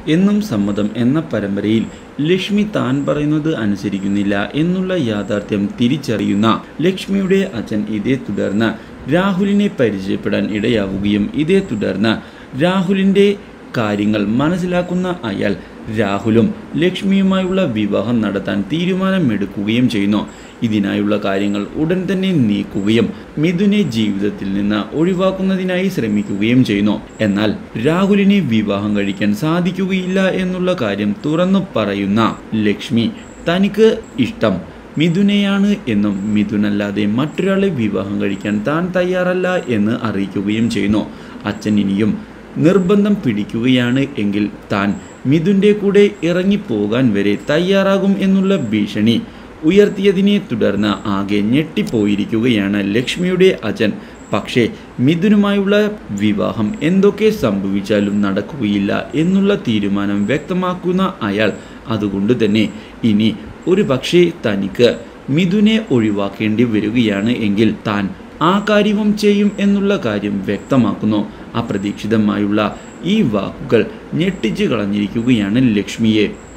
എന്നും സമ്മതം എന്ന പരമ്പരയിൽ ലക്ഷ്മി താൻ പറയുന്നത് അനുസരിക്കുന്നില്ല എന്നുള്ള യാഥാർത്ഥ്യം തിരിച്ചറിയുന്ന ലക്ഷ്മിയുടെ അച്ഛൻ ഇതേ തുടർന്ന് രാഹുലിനെ പരിചയപ്പെടാൻ ഇടയാവുകയും ഇതേ തുടർന്ന് രാഹുലിൻ്റെ കാര്യങ്ങൾ മനസ്സിലാക്കുന്ന അയാൾ രാഹുലും ലക്ഷ്മിയുമായുള്ള വിവാഹം നടത്താൻ തീരുമാനമെടുക്കുകയും ചെയ്യുന്നു ഇതിനായുള്ള കാര്യങ്ങൾ ഉടൻ തന്നെ നീക്കുകയും മിഥുനെ ജീവിതത്തിൽ നിന്ന് ഒഴിവാക്കുന്നതിനായി ശ്രമിക്കുകയും ചെയ്യുന്നു എന്നാൽ രാഹുലിനെ വിവാഹം കഴിക്കാൻ സാധിക്കുകയില്ല എന്നുള്ള കാര്യം തുറന്നു പറയുന്ന ലക്ഷ്മി തനിക്ക് ഇഷ്ടം മിഥുനെയാണ് എന്നും മിഥുനല്ലാതെ മറ്റൊരാളെ വിവാഹം കഴിക്കാൻ താൻ തയ്യാറല്ല എന്ന് അറിയിക്കുകയും ചെയ്യുന്നു അച്ഛൻ ഇനിയും നിർബന്ധം പിടിക്കുകയാണ് എങ്കിൽ താൻ മിഥുൻ്റെ കൂടെ ഇറങ്ങിപ്പോകാൻ വരെ തയ്യാറാകും എന്നുള്ള ഭീഷണി ഉയർത്തിയതിനെ തുടർന്ന് ആകെ ഞെട്ടിപ്പോയിരിക്കുകയാണ് ലക്ഷ്മിയുടെ അച്ഛൻ പക്ഷേ മിഥുനുമായുള്ള വിവാഹം എന്തൊക്കെ സംഭവിച്ചാലും നടക്കുകയില്ല എന്നുള്ള തീരുമാനം വ്യക്തമാക്കുന്ന അയാൾ അതുകൊണ്ട് തന്നെ ഇനി ഒരു പക്ഷേ തനിക്ക് മിഥുനെ ഒഴിവാക്കേണ്ടി വരികയാണ് എങ്കിൽ താൻ ആ കാര്യവും ചെയ്യും എന്നുള്ള കാര്യം വ്യക്തമാക്കുന്നു അപ്രതീക്ഷിതമായുള്ള ഈ വാക്കുകൾ ഞെട്ടിച്ചു കളഞ്ഞിരിക്കുകയാണ് ലക്ഷ്മിയെ